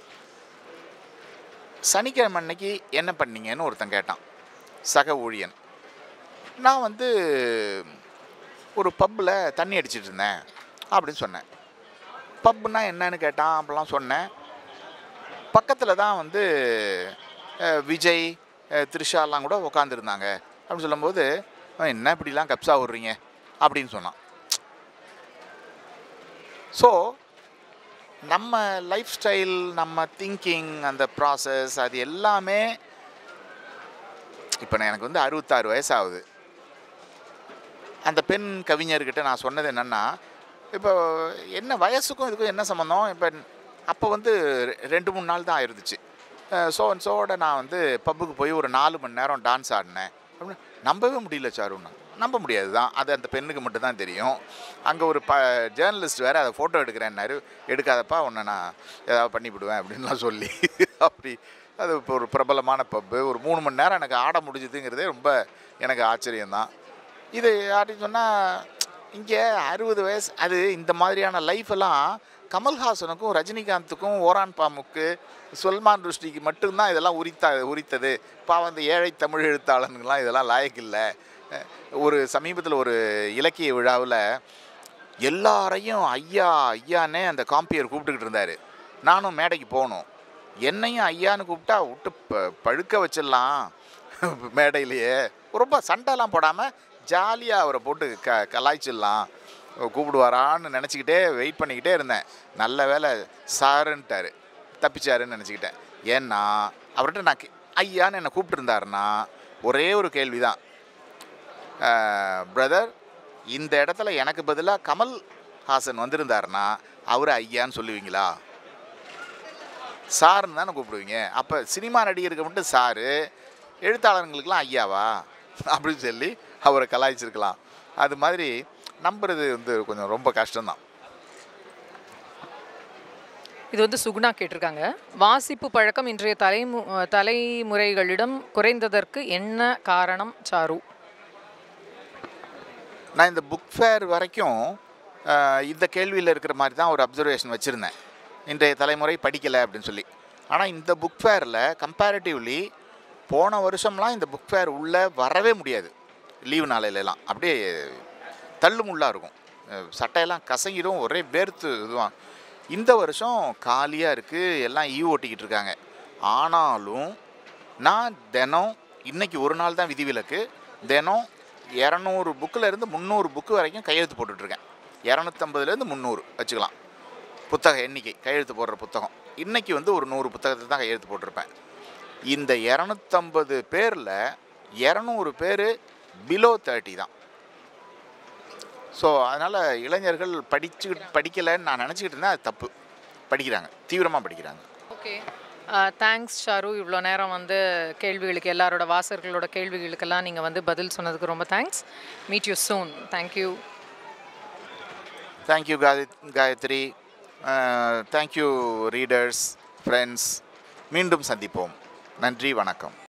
சனிக்கிழமை அன்னைக்கு என்ன பண்ணீங்கன்னு ஒருத்தன் கேட்டான் சக ஊழியன் நான் வந்து ஒரு பப்பில் தண்ணி அடிச்சிட்டு இருந்தேன் அப்படின்னு சொன்னேன் பப்புனா என்னன்னு கேட்டான் அப்படிலாம் சொன்னேன் பக்கத்தில் தான் வந்து அஹ், விஜய் அஹ், த்ரிஷாலாம் கூட உட்காந்துருந்தாங்க அப்படின்னு சொல்லும்போது "அவன் என்ன இப்படிலாம் கப்ஸா விட்றீங்க அப்படின்னு சொன்னான் ஸோ நம்ம லைஃப் ஸ்டைல் நம்ம திங்கிங் அந்த ப்ராசஸ் அது எல்லாமே இப்போ எனக்கு வந்து அறுபத்தாறு வயசாகுது அந்த பெண் கவிஞர்கிட்ட நான் சொன்னது என்னென்னா இப்போ என்ன வயசுக்கும் இதுக்கும் என்ன சம்மந்தம் இப்போ அப்போ வந்து ரெ- ரெண்டு மூணு நாள் தான் ஆயிருந்துச்சு ஸோ அண்ட் ஸோட நான் வந்து பப்புக்கு போய் ஒரு நாலு மணி நேரம் டான்ஸ் ஆடினேன் அப்படின்னு நம்பவே முடியல சாருன்னா நம்ப முடியாது தான் அது அந்த பெண்ணுக்கு மட்டும்தான் தெரியும் அங்கே ஒரு ப ஜேர்னலிஸ்ட் வேறு அதை ஃபோட்டோ எடுக்கிறேன்னாரு எடுக்காதப்பா உன்னை நான் ஏதாவது பண்ணிவிடுவேன் அப்படின்லாம் சொல்லி அப்படி அது இப்போ ஒரு பிரபலமான பப்பு ஒரு மூணு மணி நேரம் எனக்கு ஆட முடிஞ்சுதுங்கிறதே ரொம்ப எனக்கு ஆச்சரியம்தான் இது அப்படின்னு சொன்னால் இங்கே அறுபது வயசு அது இந்த மாதிரியான லைஃப் எல்லாம் கமல்ஹாசனுக்கும் ரஜினிகாந்துக்கும் ஓரான் பாமுக்கு சல்மான் ருஷ்டிக்கு மட்டும்தான் இதெல்லாம் உரித்தா உரித்தது பாவம் அந்த ஏழை தமிழ் எழுத்தாளனுங்களாம் இதெல்லாம் லாயக்கில்லை அஹ் ஒரு சமீபத்தில் ஒரு இலக்கிய விழாவில் எல்லாரையும் ஐயா ஐயானே அந்த காம்பியர் கூப்பிட்டுக்கிட்டு இருந்தார் நானும் மேடைக்கு போகணும் என்னையும் ஐயான்னு கூப்பிட்டா விட்டு ப பழுக்க வச்சிடலாம் மேடையிலேயே ரொம்ப சண்டைலாம் போடாமல் ஜாலியாக அவரை போட்டு க கலாய்ச்சிடலாம் கூப்பிடுவாரான்னு நினச்சிக்கிட்டே வெயிட் பண்ணிக்கிட்டே இருந்தேன் நல்ல வேலை சாருன்ட்டாரு தப்பிச்சாருன்னு நினச்சிக்கிட்டேன் ஏன்னா அவர்கிட்ட நான் கே- ஐயான்னு என்னை கூப்பிட்டுருந்தாருன்னா ஒரே ஒரு கேள்வி தான் பிரதர் இந்த இடத்துல எனக்கு பதிலாக கமல் ஹாசன் வந்திருந்தாருன்னா அவர் ஐயான்னு சொல்லுவீங்களா சாருன்னு தானே கூப்பிடுவீங்க அப்போ சினிமா நடிகருக்கு மட்டும் சாரு எழுத்தாளர்களுக்கெல்லாம் ஐயாவா அப்படின்னு சொல்லி அவரை கலாய்ச்சிருக்கலாம் அது மாதிரி நம்புறது வந்து கொஞ்சம் ரொம்ப கஷ்டம்தான் இது வந்து சுகுணா கேட்டிருக்காங்க வாசிப்பு பழக்கம் இன்றைய தலைமு தலைமுறைகளிடம் குறைந்ததற்கு என்ன காரணம் சாரு நான் இந்த புக் ஃபேர் வரைக்கும் அஹ், இந்த கேள்வியில் இருக்கிற மாதிரி தான் ஒரு அப்சர்வேஷன் வச்சுருந்தேன் இன்றைய தலைமுறை படிக்கலை அப்படின்னு சொல்லி ஆனால் இந்த புக் ஃபேரில் கம்பேரிட்டிவ்லி போன வருஷம்லாம் இந்த புக் ஃபேர் உள்ளே வரவே முடியாது லீவு நாளையிலலாம் அப்படியே தள்ளுமுள்ளாக இருக்கும் அஹ், சட்டையெல்லாம் கசங்கிடும் ஒரே வேர்த்து இதுவான் இந்த வருஷம் காலியாக இருக்குது எல்லாம் ஈ ஓட்டிக்கிட்டு இருக்காங்க ஆனாலும் நான் தினம் இன்னைக்கு ஒரு நாள் தான் விதிவிலக்கு தினம் இரநூறு புக்கில் இருந்து முந்நூறு புக்கு வரைக்கும் கையெழுத்து போட்டுட்ருக்கேன் இரநூத்தம்பதுலேருந்து முந்நூறு வச்சுக்கலாம் புத்தக எண்ணிக்கை கையெழுத்து போடுற புத்தகம் இன்னைக்கு வந்து ஒரு நூறு புத்தகத்தை தான் கையெழுத்து போட்டிருப்பேன் இந்த இரநூத்தம்பது பேரில் இரநூறு பேர் பிலோ தேர்ட்டி தான் ஸோ அதனால் இளைஞர்கள் படிச்சு படிக்கலைன்னு நான் நினச்சிக்கிட்டு இருந்தேன் அது தப்பு படிக்கிறாங்க தீவிரமாக படிக்கிறாங்க ஓகே தேங்க்ஸ் ஷாரு இவ்வளோ நேரம் வந்து கேள்விகளுக்கு எல்லாரோட வாசகர்களோட கேள்விகளுக்கெல்லாம் நீங்கள் வந்து பதில் சொன்னதுக்கு ரொம்ப thanks meet you soon thank you thank you காயத் காயத்ரி தேங்க்யூ ரீடர்ஸ் ஃப்ரெண்ட்ஸ் மீண்டும் சந்திப்போம் நன்றி வணக்கம்